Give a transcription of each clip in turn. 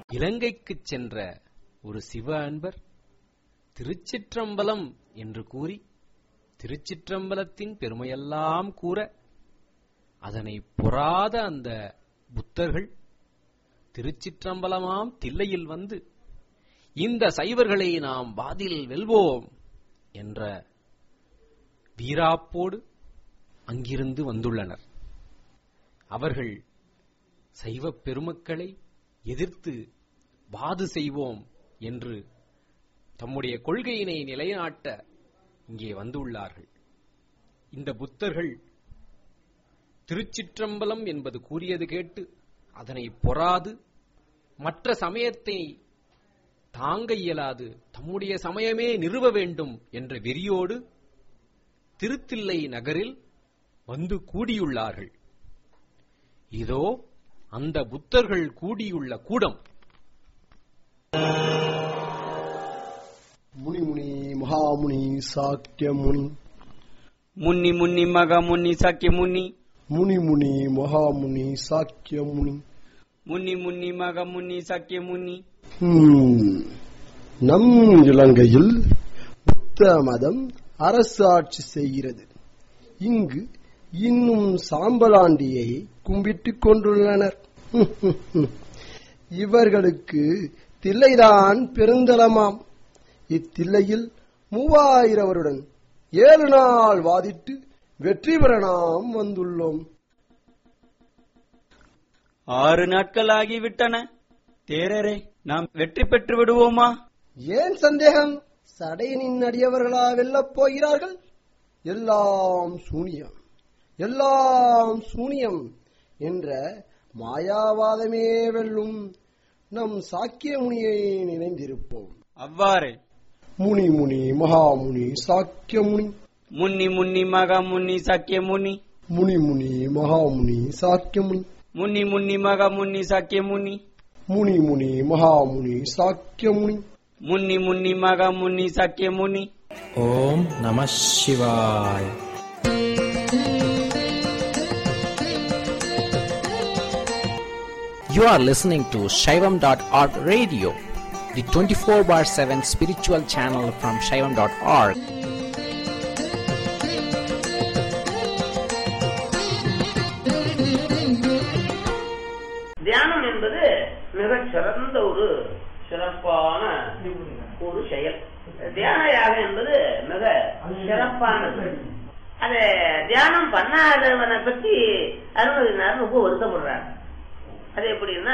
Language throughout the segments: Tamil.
இலங்கைக்குச் சென்ற ஒரு சிவ அன்பர் திருச்சிற்றம்பலம் என்று கூறி திருச்சிற்றம்பலத்தின் பெருமையெல்லாம் கூற அதனை பொறாத அந்த புத்தர்கள் திருச்சிற்றம்பலமாம் தில்லையில் வந்து இந்த சைவர்களை நாம் வாதில் வெல்வோம் என்ற வீராப்போடு அங்கிருந்து வந்துள்ளனர் அவர்கள் சைவப் பெருமக்களை எதிர்த்து வாது செய்வோம் என்று தம்முடைய கொள்கையினை நிலைநாட்ட இங்கே வந்துள்ளார்கள் இந்த புத்தர்கள் திருச்சிற்றம்பலம் என்பது கூறியது கேட்டு அதனை பொறாது மற்ற சமயத்தை தாங்க இயலாது தம்முடைய சமயமே நிறுவ வேண்டும் என்ற வெறியோடு திருத்தில்லை நகரில் வந்து கூடியுள்ளார்கள் இதோ அந்த புத்தர்கள் கூடியுள்ள கூடம் முனி முனி மகாமுனி சாக்கிய முனி முன்னி முன்னி மக முன்னி சக்கிய முன்னி முனி முனி மகாமுனி சாக்கிய முனி முன்னி முன்னி மக முன்னி சக்கிய முன்னி ஹம், நம் இலங்கையில் புத்த மதம் அரசு ஆட்சி செய்கிறது இங்கு இன்னும் சாம்பலாண்டியை கும்பிட்டுக் கொண்டுள்ளனர் இவர்களுக்கு தில்லைதான் பெருந்தலமாம் இத்தில்லையில் மூவாயிரவருடன் ஏழு நாள் வாதிட்டு வெற்றி பெற நாம் வந்துள்ளோம் ஆறு நாட்கள் ஆகிவிட்டன தேரரே நாம் வெற்றி பெற்று விடுவோமா ஏன் சந்தேகம் சடையனின் அடியவர்களா வெல்லப் போகிறார்கள் எல்லாம் சூனியம் எல்லாம் சூனியம் என்ற மாயாவாதமே வெல்லும் நம் சாக்கிய முனியை நினைந்திருப்போம் அவ்வாறே முனி முனி மகாமுனி சாக்கிய முனி முன்னி முன்னி மக முன்னி சக்கிய முனி முனி முனி மகாமுனி சாக்கிய முனி முன்னி முன்னி மக முன்னி சக்கிய முனி முனி முனி மகாமுனி சாக்கிய முனி முன்னி முன்னி மக முன்னி சக்கிய முனி ஓம் நம சிவாய் You are listening to Shaivam.org radio, the 24 bar 7 spiritual channel from Shaivam.org. தியானம் என்பது மிகச் சிறந்த ஒரு சிறப்பான ஒரு செயல் தியான யாகம் என்பது மிக சிறப்பானது அத தியானம் பண்ணாதவனை பத்தி அருணகிரினார் ரொம்ப வருத்தப்படுறார் அது எப்படின்னா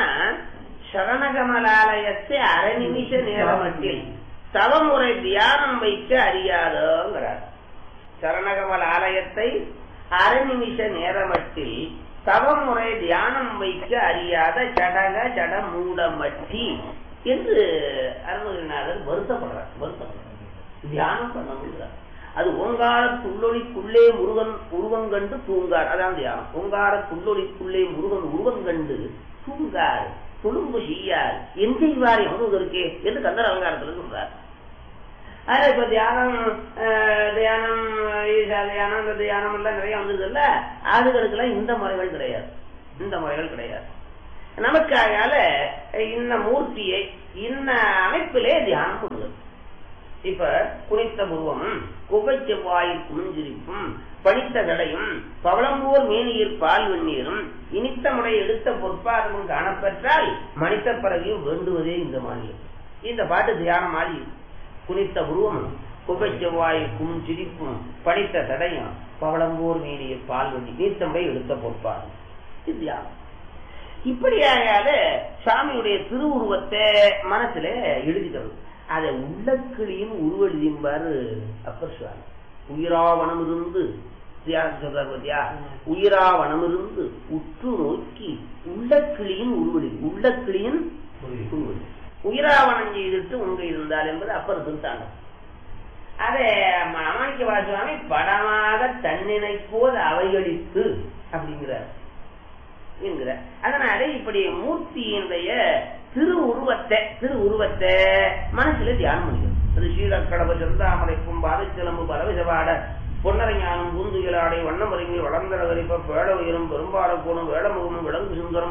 சரணகமலாலயத்தை அரை நிமிஷ நேரமட்டில் தவமுறை தியானம் வைக்க அறியாதோங்கிறார் சரணகமல் ஆலயத்தை அரை நிமிஷ நேரமட்டில் தவமுறை தியானம் வைக்க அறியாத ஜடக ஜட மூடமட்டி என்று அருணகிரிநாதர் வருத்தப்படுறார் வருத்தப்படுறார் தியானம் பண்ண முடியாது அது ஓங்காரத்துள்ளொளிக்குள்ளே முருகன் உருவம் கண்டு தூங்கார் அதான் தியானம் ஓங்காரத்துள்ளொளிக்குள்ளே முருகன் உருவம் கண்டு தூங்கார் துளும்பு செய்யார் என் செய்வார் எவனும் இருக்கே என்று கந்தர் அலங்காரத்தில் சொல்றார் அது இப்ப தியானம் அஹ், தியானம் ஈசா தியானம் இந்த தியானம் எல்லாம் நிறைய வந்ததுல்ல அதுகளுக்கெல்லாம் இந்த முறைகள் கிடையாது இந்த முறைகள் கிடையாது நமக்கு அதனால இந்த மூர்த்தியை இந்த அமைப்பிலே தியானம் பண்ணுது இப்ப குனித்த புருவமும் குகை செவ்வாயில் குமிஞ்சிரிப்பும் பனித்த தடையும் பவளம்பூர் மேனியில் பால் வெந்நீரும் இனித்த முறை எடுத்த பொற்பாதமும் காணப்பெற்றால் மனித பிறவியும் வேண்டுவதே இந்த மாநிலம் இந்த பாட்டு தியானம் மாதிரி குனித்த புருவமும் குகை செவ்வாயில் குமிஞ்சிரிப்பும் பனித்த தடையும் பவளம்பூர் மேனியில் பால் வெண்ணி நீத்த முறை எடுத்த பொற்பாதம் இது தியானம் இப்படியாக சாமியுடைய திருவுருவத்தை மனசுல எழுதிக்கிறது அதை உள்ளக்கிளியும் உருவெழுதிம்பாரு அப்பர் சுவாமி உயிராவனம் இருந்து தியானம் சொல்றாரு பாத்தியா உயிராவனம் இருந்து உற்று நோக்கி உள்ளக்கிளியின் உருவெளி உள்ளக்கிளியின் உருவெளி உயிராவனம் செய்துட்டு உங்க இருந்தால் என்பது அப்பர் திருத்தாங்க அதை மாணிக்க வாசுவாமி படமாக தன்னினைப்போது அவைகளித்து அப்படிங்கிறார் என்கிற அதனால இப்படி மூர்த்தியினுடைய திரு உருவத்தை திரு உருவத்தை மனசுல தியானம் பண்ணிக்கணும் அது ஸ்ரீலக்கடப செந்தாமரைக்கும் பாதச்சிலம்பு பரவிசபாட பொன்னரஞானம் பூந்துகிலாடை வண்ணமருங்கி வளர்ந்தர வரிப்ப பேட உயரும் பெரும்பாலக்கூணும் வேளமுகமும் விலங்கு சுந்தரமும்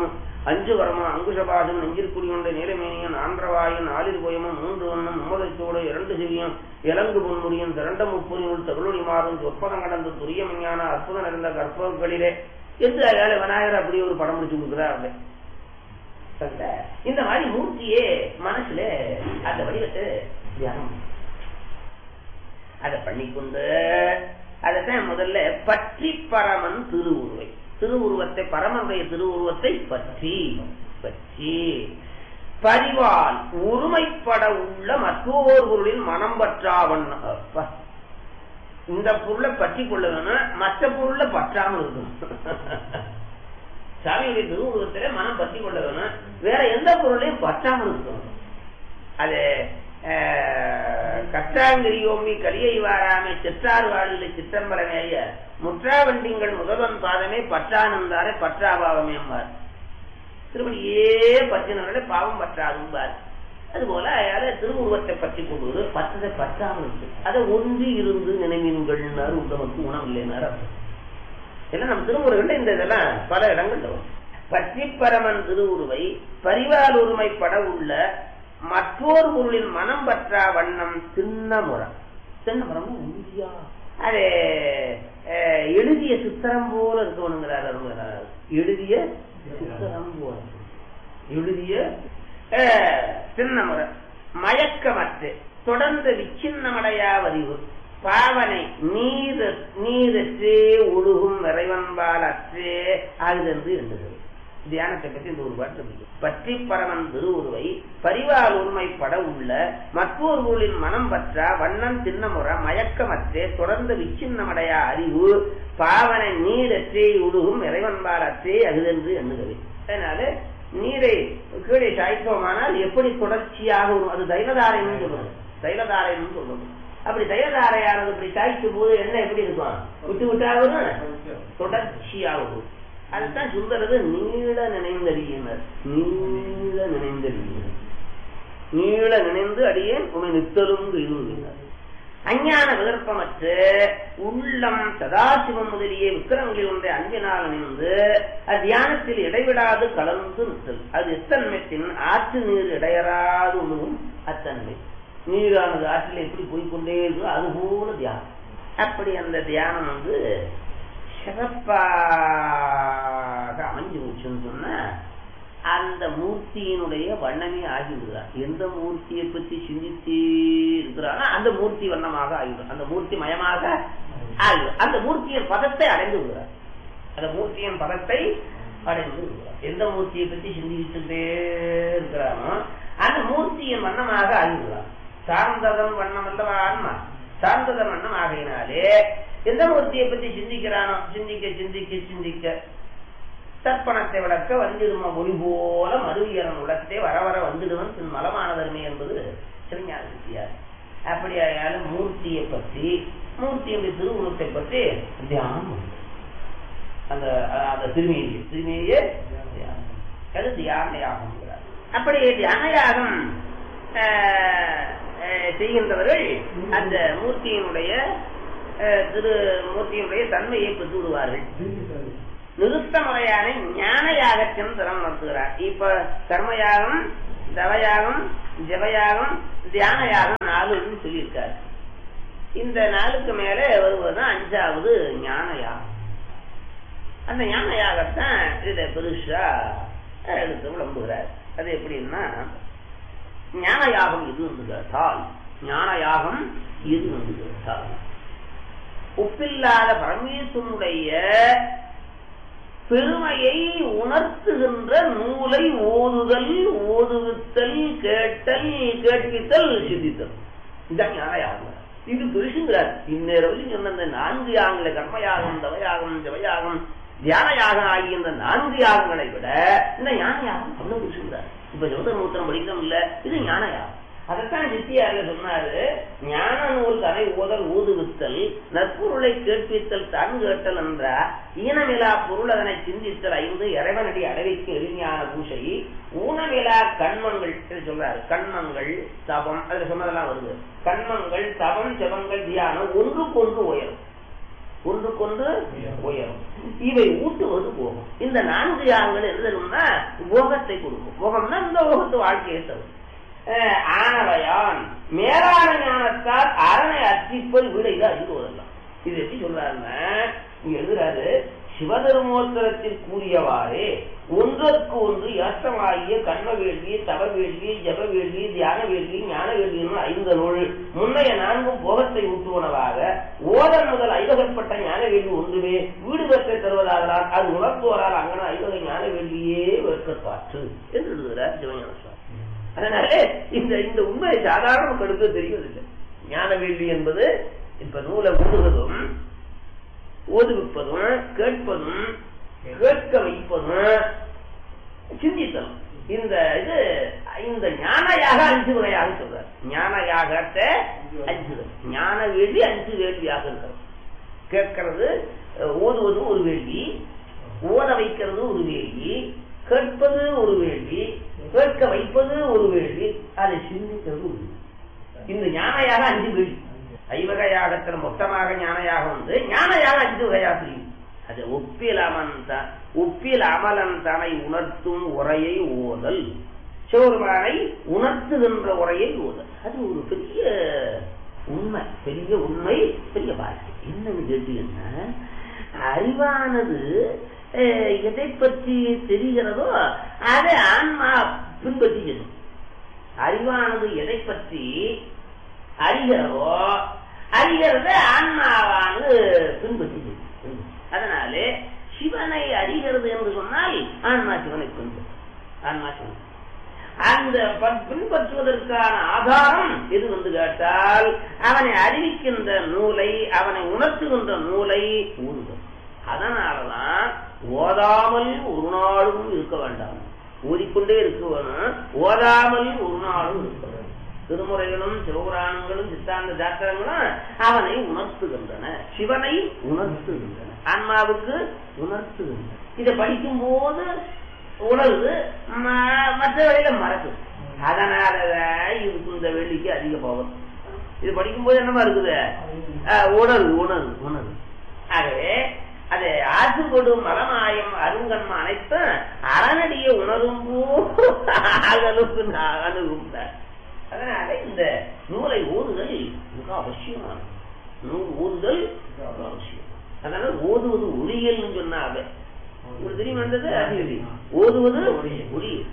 அஞ்சு வரமும் அங்குசபாதம் நெஞ்சிற்குடி கொண்ட நீலமேனியும் ஆந்திரவாயும் நாளில் கோயமும் மூன்று வண்ணம் மும்மதச்சோடு இரண்டு செவியும் இலங்கு பொன்முடியும் திரண்ட முப்புரியுள் தகுலொடி மாறும் சொற்பதம் கடந்த துரிய விஞ்ஞான அற்புதம் நிறைந்த கற்பகளிலே என்று அயால விநாயகர் அப்படி ஒரு படம் முடிச்சு கொடுக்குறாரு அந்த இந்த மாதிரி மூர்த்தியே மனசுல அந்த வடிவத்தை தியானம் பண்ணு. அதை பண்ணிக்கொண்டு அதைத்தான் முதல்ல பற்றி பரமன் திருவுருவை திருவுருவத்தை பரமனுடைய திருவுருவத்தை பற்றி பற்றி பரிவால் ஒருமைப்பட உள்ள மற்றொரு பொருளில் மனம் பற்றாவண்ண அப்பா. இந்த பொருளை பற்றி கொள்ள வேணும் மற்ற பொருளை பற்றாமல் இருக்கணும் சாமியுடைய திருவுருவத்திலே மனம் பற்றி கொள்ள வேணும் வேற எந்த பொருளையும் பற்றாமல் இருக்கணும் அது கற்றாங்கிரியோமி கலியை வாராமே சிற்றாறு வாழ்நிலை சிற்றம்பரமேய முற்றாவண்டிங்கள் முதல்வன் பாதமே பற்றானந்தாரே பற்றாபாவமே என்பார் திருமணியே பற்றினவர்களே பாவம் பற்றாதும்பார் அதுபோல அயால திருவுருவத்தை பற்றி கொள்வது பற்றதை பற்றாமல் இருக்கு அதை ஒன்றி இருந்து நினைவீன்கள்னாரு உத்தமக்கு உணவில்லைனாரு அர்த்தம் எல்லாம் நம்ம திருமுருகன் இந்த இதெல்லாம் பல இடங்கள்ல வரும் பற்றி பரமன் திருவுருவை பரிவால் ஒருமைப்பட உள்ள மற்றொரு பொருளின் மனம் பற்றா வண்ணம் சின்னமுறம் சின்னமுறம் உறுதியா அது அஹ், எழுதிய சித்திரம் போல இருக்கணுங்கிறார் அருமையார். எழுதிய சித்திரம் போல எழுதிய அஹ், சின்னமுறை மயக்கமற்று தொடர்ந்து விச்சின்னமடையா வரிவு பாவனை நீர் நீரற்றே ஒழுகும் இறைவன்பால் அற்றே ஆகுதென்று எண்ணுகிறது தியானத்தை பற்றி இந்த ஒரு பாட்டு இருக்கு. பற்றி பரமன் திருவுருவை பரிவால் உண்மைப்பட உள்ள மற்றொரு ஊரின் மனம் பற்றா வண்ணம் சின்னமுற மயக்கமற்றே தொடர்ந்து விச்சின்னமடையா அறிவு பாவனை நீரற்றே உருகும் இறைவன்பால் அற்றே அகுதென்று எண்ணுகிறது அதனால நீரை கீழே சாய்ப்போமானால் எப்படி தொடர்ச்சியாக வரும் அது தைலதாரைன்னு சொல்றது தைலதாரைன்னு சொல்றது அப்படி தைலதாரையானது இப்படி சாய்க்கும் போது என்ன எப்படி இருக்கும் விட்டு விட்டாவது தொடர்ச்சியாக வரும் அதுதான் சுந்தரது நீள நினைந்தடியினர் நீள நினைந்தடியினர் நீள நினைந்து அடியேன் உமை நித்தலும் எழுதினார் அஞ்ஞான விகற்பமற்று உள்ளம் சதாசிவம் முதலிய விக்கிரங்களில் ஒன்றை அன்பினால் அணிந்து தியானத்தில் இடைவிடாது கலந்து நிற்றல் அது எத்தன்மைத்தின் ஆற்று நீர் இடையறாது உழுவும் அத்தன்மை நீரானது ஆற்றில் எப்படி போய்க்கொண்டே இருக்கோ அது போல தியானம் அப்படி அந்த தியானம் வந்து சிறப்பாக அமைஞ்சு போச்சுன்னு சொன்னா அந்த மூர்த்தியினுடைய வண்ணமே ஆகிவிடுகிறார் எந்த மூர்த்தியை பற்றி சிந்தித்து இருக்கிறாரோ அந்த மூர்த்தி வண்ணமாக ஆகிவிடும் அந்த மூர்த்தி மயமாக ஆகிவிடும் அந்த மூர்த்தியின் பதத்தை அடைந்து விடுகிறார் அந்த மூர்த்தியின் பதத்தை அடைந்து விடுகிறார் எந்த மூர்த்தியை பற்றி சிந்திச்சுட்டே இருக்கிறானோ அந்த மூர்த்தியின் வண்ணமாக ஆகிவிடுகிறார் சார்ந்ததன் வண்ணம் அல்லவா ஆன்மா சார்ந்ததன் வண்ணம் ஆகையினாலே எந்த மூர்த்தியை பற்றி சிந்திக்கிறானோ சிந்திக்க சிந்திக்க சிந்திக்க தர்ப்பணத்தை விளக்க வந்திடுமா ஒளி போல மறுவியரன் உலகத்தை வர வர வந்துடுவன் பின் மலமானதர்மை என்பது சிவஞான சித்தியார் அப்படி ஆயாலும் மூர்த்தியை பற்றி மூர்த்தியுடைய திருவுருவத்தை பற்றி தியானம் உண்டு. அந்த அந்த திருமேனியை திருமேனியே தியானம். அது தியான யாகம் அப்படி தியான யாகம் ஆஹ், ஆஹ், செய்கின்றவர்கள் அந்த மூர்த்தியினுடைய ஆஹ், திரு மூர்த்தியினுடைய தன்மையை பெற்று விடுவார்கள் நிறுத்தமலையான ஞான யாகத்தின் திறம் நடத்துகிறார் இப்ப கர்மயாகம் தவயாகம் ஜபயாகம் தியான யாகம் நாலுன்னு சொல்லியிருக்காரு இந்த நாளுக்கு மேலே வருவதுதான் அஞ்சாவது ஞான யாகம் அந்த ஞான யாகத்தான் இதை பெருசா எடுத்து விளம்புகிறார் அது எப்படின்னா ஞான யாகம் இது வந்து தால் ஞான யாகம் இது வந்து தால் ஒப்பில்லாத பரமேஸ்வரனுடைய பெருமையை உணர்த்துகின்ற நூலை ஓதுதல் ஓதுவித்தல் கேட்டல் கேட்பித்தல் சிந்தித்தல் இதான் ஞானயாகம் இது பெருசுங்கிறார் இந்நேரம் சொன்ன இந்த நான்கு யாகங்களை கர்மயாகம் தவயாகம் ஜபயாகம் தியானயாகம் ஆகிய இந்த நான்கு யாகங்களை விட இந்த ஞானயாகம் அவ்வளவு பெருசுங்கிறார் இப்ப ஜோத மூத்திரம் படிக்கிறோம் இல்ல இது ஞானயாகம் அதைத்தான் சித்தியார்ல சொன்னாரு ஞான நூல் கதை ஓதல் ஊதுவித்தல் நற்பொருளை கேட்பித்தல் தான் கேட்டல் என்றா ஈனமிலா பொருள் அதனை சிந்தித்தல் ஐந்து இறைவனடி அடைவைக்கு எளிமையான பூசை ஊனமிலா கண்மங்கள் இது சொல்றாரு கண்மங்கள் தபம் அதுல சொன்னதெல்லாம் வருது கண்மங்கள் தபம் ஜபங்கள் தியானம் ஒன்றுக்கு ஒன்று உயரும் ஒன்றுக்கொன்று உயரும் இவை ஊட்டுவது போகம் இந்த நான்கு யாகங்கள் எழுதணும்னா போகத்தை கொடுக்கும் போகம்னா இந்த போகத்து வாழ்க்கையை தரும் அஹ் ஆனவையான் மேலான ஞானத்தால் அரணை அர்ச்சிப்பது வீட இது அறிந்துவதெல்லாம் இது எப்படி சொல்றாருன்னா இங்க எழுதுறாரு சிவதர்மோத்தரத்தில் கூறியவாறே ஒன்றற்கு ஒன்று ஏற்றமாகிய கர்ம வேள்வி தவ வேள்வி ஜப வேள்வி தியான வேள்வி ஞான வேள்வி என்னும் ஐந்து நூல் முன்னைய நான்கும் போகத்தை ஊட்டுவனவாக ஓதல் முதல் ஐவகப்பட்ட ஞான வேள்வி ஒன்றுமே வீடு பெற்றை தருவதாகலாம் அது உணர்த்துவரால் அங்கன ஐவகை ஞான வேள்வியே வெறுக்கப்பாற்று என்று எழுதுகிறார் சிவஞான சுவாமி அதனால இந்த இந்த உண்மை சாதாரண மக்களுக்கு தெரிவதில்லை ஞான வேள்வி என்பது இப்ப நூலை ஊடுவதும் ஓதுவிப்பதும் கேட்பதும் கேட்க வைப்பதும் சிந்தித்தலும் இந்த இது இந்த ஞானயாக அஞ்சு வகையாக சொல்றார் ஞானயாகத்தை அஞ்சு வகை. ஞான வேள்வி அஞ்சு வேள்வியாக இருக்கிறது கேட்கறது அஹ், ஓதுவது ஒரு வேள்வி ஓத வைக்கிறது ஒரு வேள்வி கேட்பது ஒரு வேள்வி கேட்க வைப்பது ஒரு வேள்வி அதை சிந்திக்கிறது ஒரு வேள்வி. இந்த ஞானயாக அஞ்சு வேள்வி ஐவக யாகத்துல மொத்தமாக ஞானயாக வந்து ஞானயாக அஞ்சு வகையாக பிரியும் அது ஒப்பில் அமன் ஒப்பில் அமலன் தனை உணர்த்தும் உரையை ஓதல் சிவருமானை உணர்த்துகின்ற உரையை ஓதல் அது ஒரு பெரிய உண்மை பெரிய உண்மை பெரிய பாக்கியம் என்னன்னு கேட்டீங்கன்னா அறிவானது அஹ், எதை பற்றி தெரிகிறதோ அதை ஆன்மா பின்பற்றி செல்லும் அறிவானது எதை பற்றி அறிகிறதோ அறிகிறத ஆன்மாவானது பின்பற்றி செல்லும். அதனாலே சிவனை அறிகிறது என்று சொன்னால் ஆன்மா சிவனை பின்பற்றும் ஆன்மா சிவனை அந்த ப- பின்பற்றுவதற்கான ஆதாரம் எது வந்து கேட்டால் அவனை அறிவிக்கின்ற நூலை அவனை உணர்த்துகின்ற நூலை ஊறுதல் அதனாலதான் ஓதாமல் ஒரு நாளும் இருக்க வேண்டாம் ஓதிக்கொண்டே இருக்க வேணும் ஓதாமல் ஒரு நாளும் இருக்க வேண்டும் திருமுறைகளும் சிவபுராணங்களும் சித்தாந்த சாத்திரங்களும் அவனை உணர்த்துகின்றன சிவனை உணர்த்துகின்றன ஆன்மாவுக்கு உணர்த்துகின்றன இதை படிக்கும் போது உணர்வு ம- மற்ற வேலையில மறக்குது அதனாலதான் இதுக்கு இந்த வெள்ளிக்கு அதிக போகும் இது படிக்கும்போது என்னமா இருக்குது அஹ், உணர்வு உணர்வு உணர்வு ஆகவே அது ஆசு கொடும் மலமாயம் அருங்கன்ம அனைத்தும் அறநடிய உணரும் அகலுக்கு அணுகுந்தார் அதனால இந்த நூலை ஓதுதல் மிக அவசியமானது நூல் ஓதுதல் மிக அவசியம் அதனால ஓதுவது ஒளியல்னு சொன்னாங்க உங்களுக்கு தெரியும் வந்தது அறிவியல் ஓதுவது ஒளியல்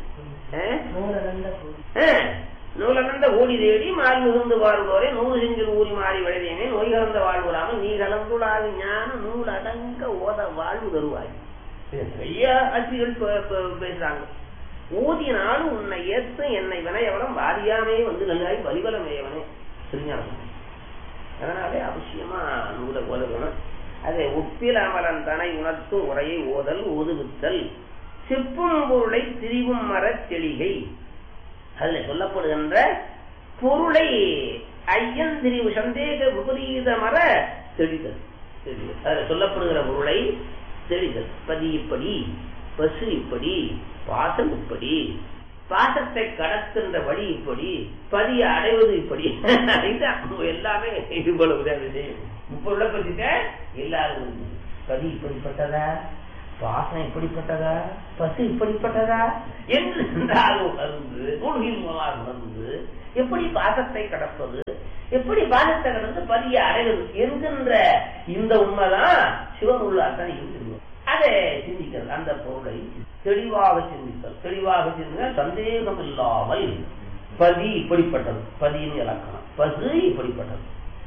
நூலகந்த ஓடி தேடி மால் மிகுந்து வாழ்வோரே நூறு செஞ்சில் ஊறி மாறி விளைதேனே நோய் கலந்த வாழ்வுறாமல் நீ கலந்துடாது ஞான நூல் அடங்க ஓத வாழ்வு தருவாய் இது நிறைய ஆட்சிகள் பே- பே- பேசுறாங்க ஊதினாலும் உன்னை ஏத்து என்னை வினையவனம் வாரியாமே வந்து நல்லாய் வலிவலமேயவனே திருஞானம் அதனாலே அவசியமா நூலை ஓதணும் அதை ஒப்பில் அமரன் தனை உணர்த்தும் உரையை ஓதல் ஓதுவித்தல் செப்பும் பொருளை திரிவும் மரத் தெளிகை அதுல சொல்லப்படுகின்ற பொருளை ஐயன் திரிவு சந்தேக விபரீத மர தெளிதல் தெளிதல். அதுல சொல்லப்படுகிற பொருளை தெளிதல் பதி இப்படி பசு இப்படி பாசம் இப்படி பாசத்தை கடத்துகின்ற வழி இப்படி பதியை அடைவது இப்படி இதுதான் எல்லாமே இவ்வளவு விஷயம் பொருளை பத்திட்ட எல்லாரும் பதி இப்படிப்பட்டதா பாசம் இப்படிப்பட்டதா பசு இப்படிப்பட்டதா என்று சென்றால் உணர்ந்து நூல்களின் மூலமாக உணர்ந்து எப்படி பாசத்தை கடப்பது எப்படி பாசத்தை கடந்து பதிய அடைவது என்கின்ற இந்த உண்மைதான் சிவன் உள்ளாதான் இருக்குது அதை சிந்திக்கிறது அந்த பொருளை தெளிவாக சிந்தித்தல் தெளிவாக சிந்திக்க சந்தேகம் இல்லாமல் பதி இப்படிப்பட்டது பதியின் இலக்கணம் பசு இப்படிப்பட்டது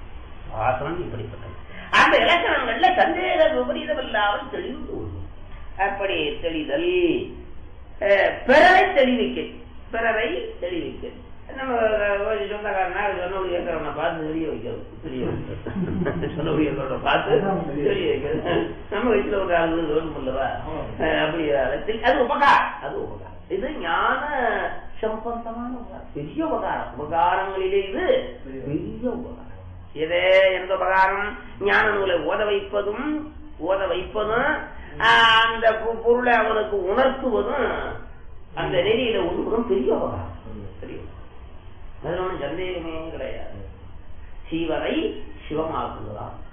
பாசம் இப்படிப்பட்டது அந்த இலக்கணங்கள்ல சந்தேக விபரீதம் இல்லாமல் தெளிவு உண்டு. அப்படி தெளிதல் அஹ், பிறரை தெளிவிக்க பிறரை தெளிவிக்க நம்ம ஒரு சொந்தக்காரனா சொன்னபடி இருக்கிறவனை பார்த்து தெரிய வைக்கிறது தெரிய வைக்கிறது சொன்னபடி இருக்கிறவனை பார்த்து தெரிய வைக்கிறது நம்ம வயசுல ஒரு ஆளு வேணும் இல்லவா அஹ், அப்படி அதை தெளி- அது உபகாரம் அது உபகாரம் இது ஞான சம்பந்தமான உபகாரம் பெரிய உபகாரம் உபகாரங்களிலே இது பெரிய உபகாரம் இதே எந்த உபகாரம் ஞான நூலை ஓத வைப்பதும் ஓத வைப்பதும் ஆஹ், அந்த பொ- பொருளை அவனுக்கு உணர்த்துவதும் அந்த நெறியில ஒன்றும் பெரிய உபகாரம் பெரிய உபகாரம். அதுல ஒண்ணும் சந்தேகமே கிடையாது சீவரை சிவமாக்குகிறான்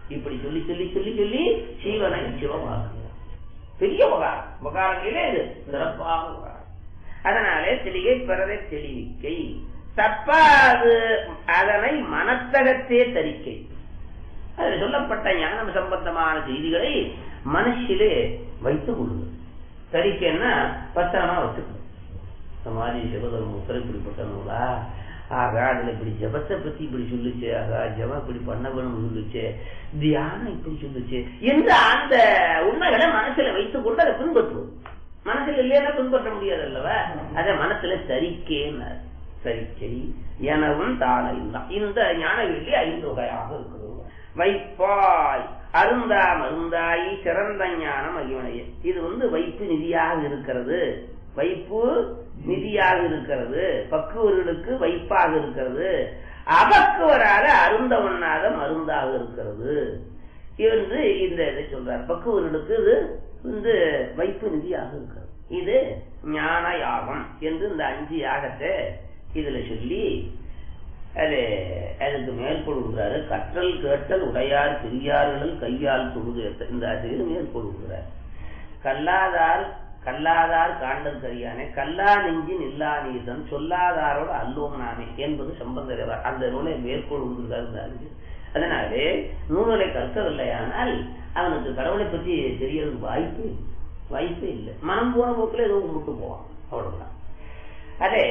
இப்படி சொல்லி சொல்லி சொல்லி சொல்லி சீவனை சிவமாக்குகிறார் பெரிய உபகாரம் உபகாரங்களிலே இது சிறப்பான உபகாரம் அதனாலே தெளிகை பிறரை தெளிவிக்கை தப்பாது அதனை மனத்தகத்தே தரிக்கை அதில் சொல்லப்பட்ட ஞானம் சம்பந்தமான செய்திகளை மனசிலே வைத்துக் கொள்ளுங்கள் தரிக்கைன்னா பத்திரமா வச்சுக்கணும் இந்த மாதிரி சிவதர்ம உத்தரவு இப்படிப்பட்ட நூலா ஆகா அதுல இப்படி ஜபத்தை பத்தி இப்படி சொல்லுச்சு ஆகா ஜபம் இப்படி பண்ண வேணும்னு சொல்லுச்சு தியானம் இப்படி சொல்லுச்சு என்று அந்த உண்மைகளை மனசுல வைத்துக் கொண்டு அதை பின்பற்றுவோம் மனசுல இல்லையா பின்பற்ற முடியாது அல்லவா அதை மனசுல சரிக்கேன்னு சரிக்கை எனவும் தானை இந்த ஞான வெள்ளி ஐந்து வகையாக இருக்கிறது வைப்பாய் அருந்தா மருந்தாயி சிறந்த ஞானம் மகிமனைய இது வந்து வைப்பு நிதியாக இருக்கிறது வைப்பு நிதியாக இருக்கிறது பக்குவர்களுக்கு வைப்பாக இருக்கிறது அபக்குவராக அருந்த உண்ணாத மருந்தாக இருக்கிறது என்று இந்த இதை சொல்றார் பக்குவர்களுக்கு இது வந்து வைப்பு நிதியாக இருக்கிறது இது ஞான யாகம் என்று இந்த அஞ்சு யாகத்தை இதுல சொல்லி அது அதுக்கு மேற்கொள்கிறாரு கற்றல் கேட்டல் உடையார் பெரியார்கள் கையால் தொழுது இந்த ஆசிரியர் மேற்கொள்கிறார் கல்லாதார் கல்லாதார் காண்டல் கரியானே கல்லா நெஞ்சின் இல்லா நீசன் சொல்லாதாரோட அல்லோம் நாமே என்பது சம்பந்தர் அந்த நூலை மேற்கொள்கிறார் இந்த அறிஞர் அதனாலே நூல்களை கற்கவில்லையானால் அவனுக்கு கடவுளை பற்றி தெரியறதுக்கு வாய்ப்பு வாய்ப்பே இல்லை மனம் போன போக்கில் ஏதோ கும்பிட்டு போவான் அவ்வளவுதான் அதே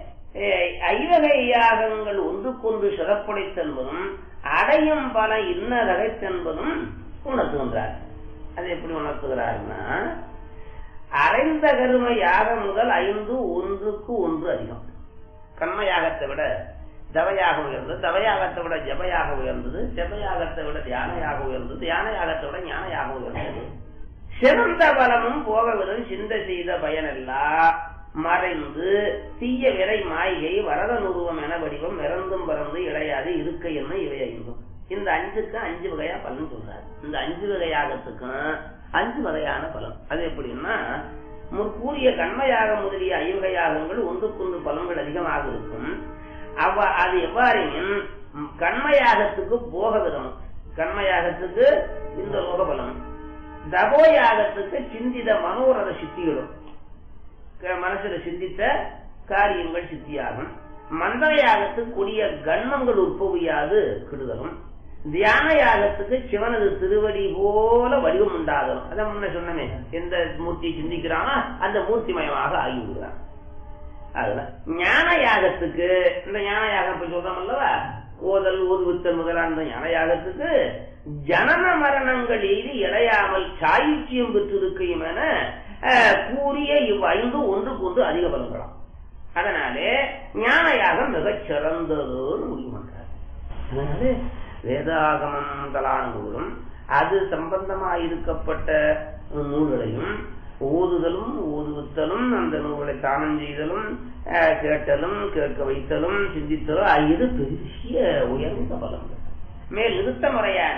ஐவகை யாகங்கள் ஒன்றுக்கொன்று சிறப்புடைத்தென்பதும் அடையும் பல இன்னதகைத்தென்பதும் உணர்த்துகின்றார் அது எப்படி உணர்த்துகிறார்னா அரைந்த கரும யாகம் முதல் ஐந்து ஒன்றுக்கு ஒன்று அதிகம் கர்ம யாகத்தை விட தவயாக உயர்ந்தது தவயாகத்தை விட ஜபயாக உயர்ந்தது ஜபயாகத்தை விட தியானயாக உயர்ந்தது தியான யாகத்தை விட ஞானயாக உயர்ந்தது சிறந்த பலமும் போகவிடும் சிந்த செய்த பயனெல்லாம் மறைந்து தீய விரை மாய்கை வரதன் உருவம் என வடிவம் இறந்தும் பறந்து இடையாது இருக்க என்ன இவை ஐந்தும் இந்த அஞ்சுக்கு அஞ்சு வகையா பலன் சொல்றாரு இந்த அஞ்சு வகையாகத்துக்கும் அஞ்சு வகையான பலன் அது எப்படின்னா முற்கூறிய கண்மையாக முதலிய ஐவகை யாகங்கள் ஒன்றுக்கொன்று பலன்கள் அதிகமாக இருக்கும் அவ அது எவ்வாறெனின் கண்மயாகத்துக்கு போக விதம் கண்மயாகத்துக்கு இந்த லோக பலம் தபோயாகத்துக்கு சிந்தித மனோரத சித்திகளும் மனசுல சிந்தித்த காரியங்கள் சித்தியாகும் மந்திர யாகத்துக்கு கொடிய கண்மங்கள் உற்பவியாது கெடுதலும் தியான யாகத்துக்கு சிவனது திருவடி போல வடிவம் உண்டாகணும் அதான் முன்ன சொன்னமே எந்த மூர்த்தியை சிந்திக்கிறானோ அந்த மூர்த்திமயமாக ஆகிவிடுறான் அதுதான் ஞான யாகத்துக்கு இந்த ஞான யாகம் இப்ப சொல்றோம் அல்லவா ஓதல் ஓதுவித்தல் முதலான ஞான யாகத்துக்கு ஜனன மரணங்கள் எய்தி இடையாமல் சாயுச்சியம் பெற்றிருக்கையும் என கூறிய இவ் ஐந்து ஒன்றுக்கு ஒன்று அதிக பலங்களாம் அதனாலே ஞான யாகம் மிகச் சிறந்ததுன்னு முடிவு பண்றார் அதனால வேதாகமம் தலான நூலும் அது சம்பந்தமாயிருக்கப்பட்ட நூல்களையும் ஓதுதலும் ஓதுவித்தலும் அந்த நூல்களை தானம் செய்தலும் கேட்டலும் கேட்க வைத்தலும் சிந்தித்தலும் இது பெரிய உயர்ந்த பலங்கள் மேல் நிறுத்த முறையான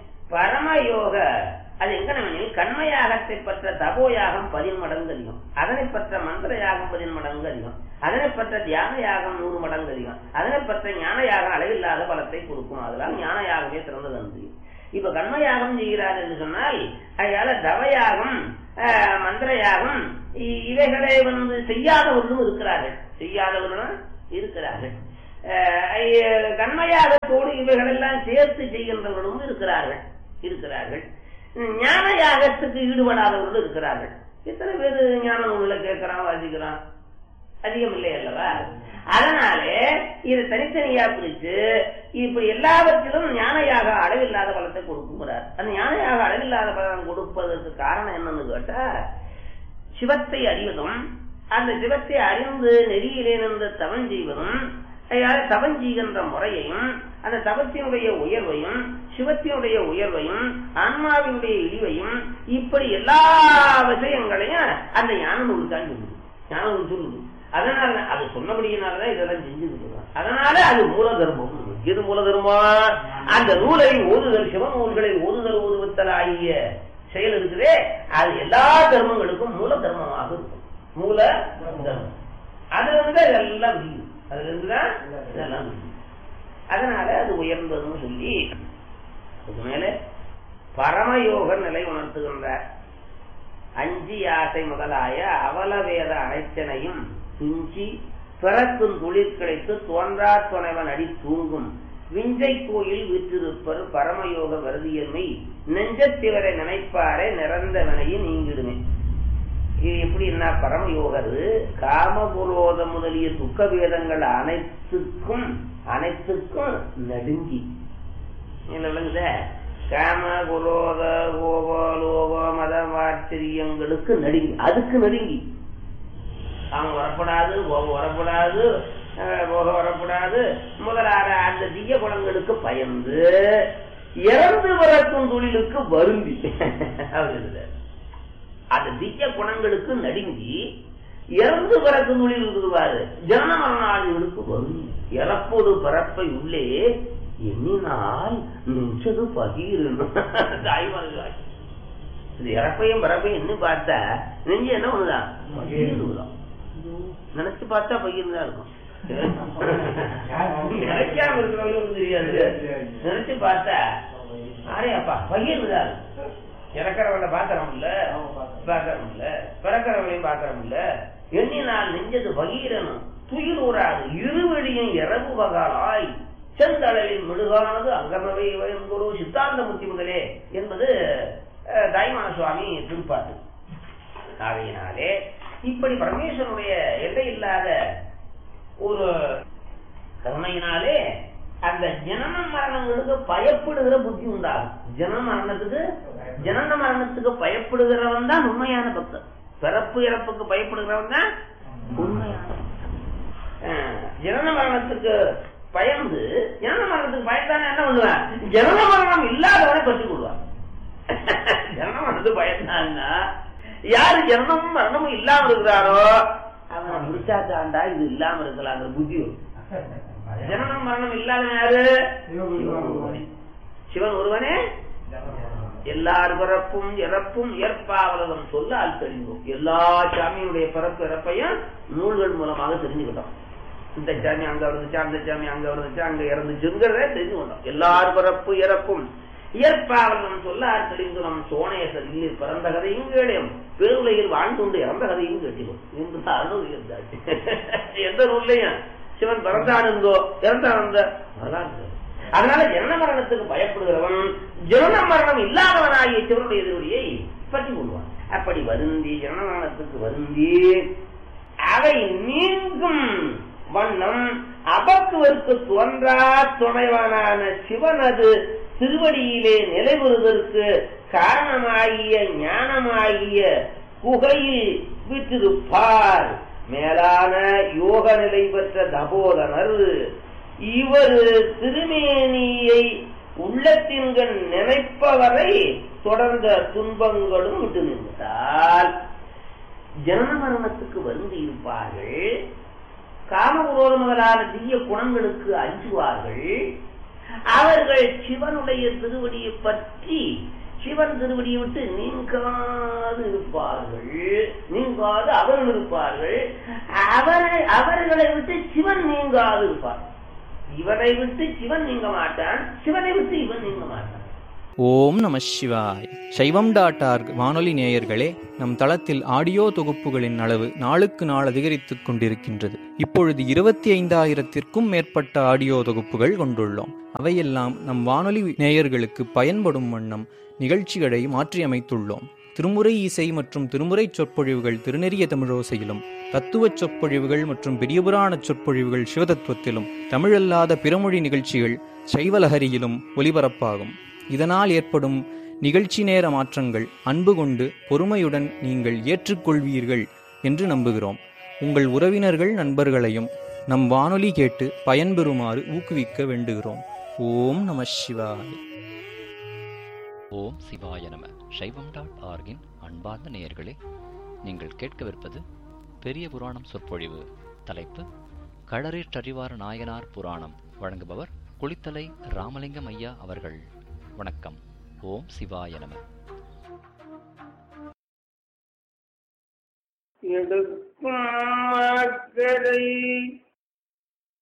பரமயோக அது எங்கனவெனில் கண்மயாகத்தை பற்ற தபோயாகம் பதின் மடங்கு அதிகம் அதனை பற்ற மந்திர யாகம் பதின் மடங்கு அதிகம் அதனை பற்ற தியான யாகம் நூறு மடங்கு அதிகம் அதனை பற்ற ஞான யாகம் அளவில்லாத பலத்தை கொடுக்கும் அதனால் ஞான யாகமே சிறந்தது அன்று இப்ப கண்மயாகம் செய்கிறார் என்று சொன்னால் அதனால தவயாகம் மந்திர யாகம் இவைகளை வந்து செய்யாதவர்களும் இருக்கிறார்கள் செய்யாதவர்களும் இருக்கிறார்கள் கண்மயாகத்தோடு இவைகளெல்லாம் சேர்த்து செய்கின்றவர்களும் இருக்கிறார்கள் இருக்கிறார்கள் ஞான யாகத்துக்கு ஈடுபடாதவர்களும் இருக்கிறார்கள் எத்தனை பேர் ஞான நூல்ல கேட்கிறான் வாசிக்கிறான் அதிகம் இல்லை அல்லவா அதனாலே இது தனித்தனியா பிரிச்சு இப்படி எல்லாவற்றிலும் ஞானையாக அளவில்லாத பலத்தை கொடுக்குகிறார் அந்த ஞானையாக அளவில்லாத பலன் கொடுப்பதற்கு காரணம் என்னன்னு கேட்டா சிவத்தை அறிவதும் அந்த சிவத்தை அறிந்து நெறியிலே நின்று தவம் செய்வதும் தவம் செய்கின்ற முறையையும் அந்த தவத்தினுடைய உயர்வையும் சிவத்தினுடைய உயர்வையும் ஆன்மாவினுடைய இழிவையும் இப்படி எல்லா விஷயங்களையும் அந்த ஞான நூல் தான் சொல்லுது ஞான நூல் சொல்லுது அதனால அது சொன்னபடியினாலதான் இதெல்லாம் செஞ்சுட்டு அதனால அது மூல தர்மம் எது மூல தர்மம் அந்த நூலை ஓதுதல் சிவ நூல்களை ஓதுதல் ஓதுவத்தல் ஆகிய செயல் இருக்குதே அது எல்லா தர்மங்களுக்கும் மூல தர்மமாக இருக்கும் மூல தர்மம் அதுல இருந்து இதெல்லாம் முடியும் அதுல இருந்துதான் இதெல்லாம் முடியும் அதனால அது உயர்ந்ததுன்னு சொல்லி அதுக்கு மேல பரமயோக நிலை உணர்த்துகின்றார் அஞ்சி ஆசை முதலாய அவலவேத அனைத்தனையும் துஞ்சி பிறக்கும் துளிர் கிடைத்து தோன்றா துணைவன் அடி தூங்கும் விஞ்சை கோயில் விற்றிருப்பர் பரமயோக வருதியன்மை நெஞ்சத்திவரை நினைப்பாரே நிறந்த வினையை நீங்கிடுமே இது எப்படின்னா பரமயோகர் காமபுரோத முதலிய துக்க வேதங்கள் அனைத்துக்கும் அனைத்துக்கும் நடுங்கி இல்லைங்கள காம குரோத கோப லோக மத மாச்சரியங்களுக்கு நடுங்கி அதுக்கு நடுங்கி அவன் வரப்படாது கோபம் வரப்படாது அஹ், போகம் வரப்படாது முதலான அந்த தீய குணங்களுக்கு பயந்து இறந்து வரக்கும் தொழிலுக்கு வருந்தி அவர் எழுதுறார். அந்த தீய குணங்களுக்கு நடுங்கி இறந்து பிறக்கும் தொழில் இருக்குவாரு ஜனன மரணாளிகளுக்கு வரும் இறப்போடு பிறப்பை உள்ளே எண்ணினால் நெஞ்சது பகீரணும் தாய்மார்கள் இந்த இறப்பையும் பிறப்பையும் என்ன பார்த்தா நெஞ்சு என்ன பண்ணுதான் பகீருதான் நினைச்சு பார்த்தா பகீர் தான் இருக்கும் நினைக்காம இருக்கிறவங்களுக்கு தெரியாது நினைச்சு பார்த்தா அரே அப்பா பகீர் தான் இறக்கிறவனை பாத்திரம் இல்ல பாத்திரம் இல்ல பிறக்கிறவனையும் பாத்திரம் இல்ல எண்ணினால் நெஞ்சது பகீரனும் துயில் ஊராது இருவழியும் இரவு வகாலாய் செந்தளலின் மிடுகானது அங்கமவை குரு சித்தாந்த முத்தி முதலே என்பது அஹ், தாய்மான சுவாமி திருப்பாட்டு ஆகையினாலே இப்படி பரமேஸ்வரனுடைய எல்லை இல்லாத ஒரு கருணையினாலே அந்த ஜனன மரணங்களுக்கு பயப்படுகிற புத்தி உண்டாகும் ஜனன மரணத்துக்கு ஜனன மரணத்துக்கு பயப்படுகிறவன் தான் உண்மையான பக்தன் பிறப்பு இறப்புக்கு பயப்படுகிறவன் தான் உண்மையான பக்தன். அஹ், ஜனன மரணத்துக்கு பயந்து ஜனன மரணத்துக்கு பயந்தானே என்ன பண்ணுவான் ஜனன மரணம் இல்லாதவனை பற்றி கொள்வான் ஜனன மரணத்துக்கு பயந்தான்னா யாரு ஜனனமும் மரணமும் இல்லாம இருக்கிறாரோ அவன் முடிச்சாத்தாண்டா இது இல்லாம இருக்கலாங்கிற புத்தி வரும். ஜனனம் மரணம் இல்லாதவன் யாரு சிவன் ஒருவனே. சிவன் ஒருவனே எல்லார் பிறப்பும் இறப்பும் ஏற்பாவலகம் சொல்ல ஆள் தெரிந்தோம் எல்லா சாமியுடைய பிறப்பு இறப்பையும் நூல்கள் மூலமாக தெரிஞ்சுக்கிட்டோம் இந்த சாமி அங்க இருந்துச்சு அந்த சாமி அங்க இருந்துச்சு அங்க இறந்துச்சுங்கிறத தெரிஞ்சு கொண்டோம் எல்லார் பிறப்பு இறப்பும் இயற்பாவலகம் சொல்ல ஆள் தெரிந்தோம் சோனேசர் இல்லை பிறந்த கதையும் கேளையும் பெருவுலகில் வாழ்ந்துண்டு இறந்த கதையும் கேட்டிடும் என்று அருள் இருந்தாச்சு எந்த நூல்லையும் சிவன் பிறந்தானுங்கோ இறந்தானுங்க வரலாறு அதனால ஜனன மரணத்துக்கு பயப்படுகிறவன் ஜனன மரணம் இல்லாதவனாகிய சிவனுடைய திருவடியை பற்றி கொள்வான் அப்படி வருந்தி ஜனன மரணத்துக்கு வருந்தி அவை நீங்கும் வண்ணம் அபக்குவருக்கு தோன்றா துணைவனான சிவனது திருவடியிலே நிலைபெறுவதற்கு காரணமாகிய ஞானமாகிய குகையில் விற்றிருப்பார் மேலான யோக நிலை பெற்ற தபோதனர் இவர் திருமேனியை உள்ளத்தின்கண் நினைப்பவரை தொடர்ந்த துன்பங்களும் விட்டு நின்றால் ஜனன மரணத்துக்கு வந்து இருப்பார்கள் காமகுரோத முதலான தீய குணங்களுக்கு அஞ்சுவார்கள் அவர்கள் சிவனுடைய திருவடியை பற்றி சிவன் திருவடியை விட்டு நீங்காது இருப்பார்கள் நீங்காது அவர்கள் இருப்பார்கள் அவரை அவர்களை விட்டு சிவன் நீங்காது இருப்பார் இவனை விட்டு சிவன் நீங்க மாட்டான் சிவனை விட்டு இவன் நீங்க மாட்டான் ஓம் நம சிவாய் சைவம் டாட் ஆர்க் வானொலி நேயர்களே நம் தளத்தில் ஆடியோ தொகுப்புகளின் அளவு நாளுக்கு நாள் அதிகரித்துக் கொண்டிருக்கின்றது இப்பொழுது இருபத்தி ஐந்தாயிரத்திற்கும் மேற்பட்ட ஆடியோ தொகுப்புகள் கொண்டுள்ளோம் அவையெல்லாம் நம் வானொலி நேயர்களுக்கு பயன்படும் வண்ணம் நிகழ்ச்சிகளை மாற்றியமைத்துள்ளோம் திருமுறை இசை மற்றும் திருமுறை சொற்பொழிவுகள் திருநெறிய தமிழோசையிலும் தத்துவச் சொற்பொழிவுகள் மற்றும் பெரியபுராண சொற்பொழிவுகள் சிவதத்துவத்திலும் தமிழல்லாத பிறமொழி நிகழ்ச்சிகள் சைவலஹரியிலும் ஒலிபரப்பாகும் இதனால் ஏற்படும் நிகழ்ச்சி நேர மாற்றங்கள் அன்பு கொண்டு பொறுமையுடன் நீங்கள் ஏற்றுக்கொள்வீர்கள் என்று நம்புகிறோம் உங்கள் உறவினர்கள் நண்பர்களையும் நம் வானொலி கேட்டு பயன்பெறுமாறு ஊக்குவிக்க வேண்டுகிறோம் ஓம் நம சிவாய ஓம் சிவாய நம சைவம் டாட் ஆர்கின் அன்பார்ந்த நேயர்களே நீங்கள் கேட்கவிருப்பது பெரிய புராணம் சொற்பொழிவு தலைப்பு களரேற்றறிவார நாயனார் புராணம் வழங்குபவர் குளித்தலை ராமலிங்கம் ஐயா அவர்கள் வணக்கம் ஓம் சிவாய நம எடுக்கும் அக்கறை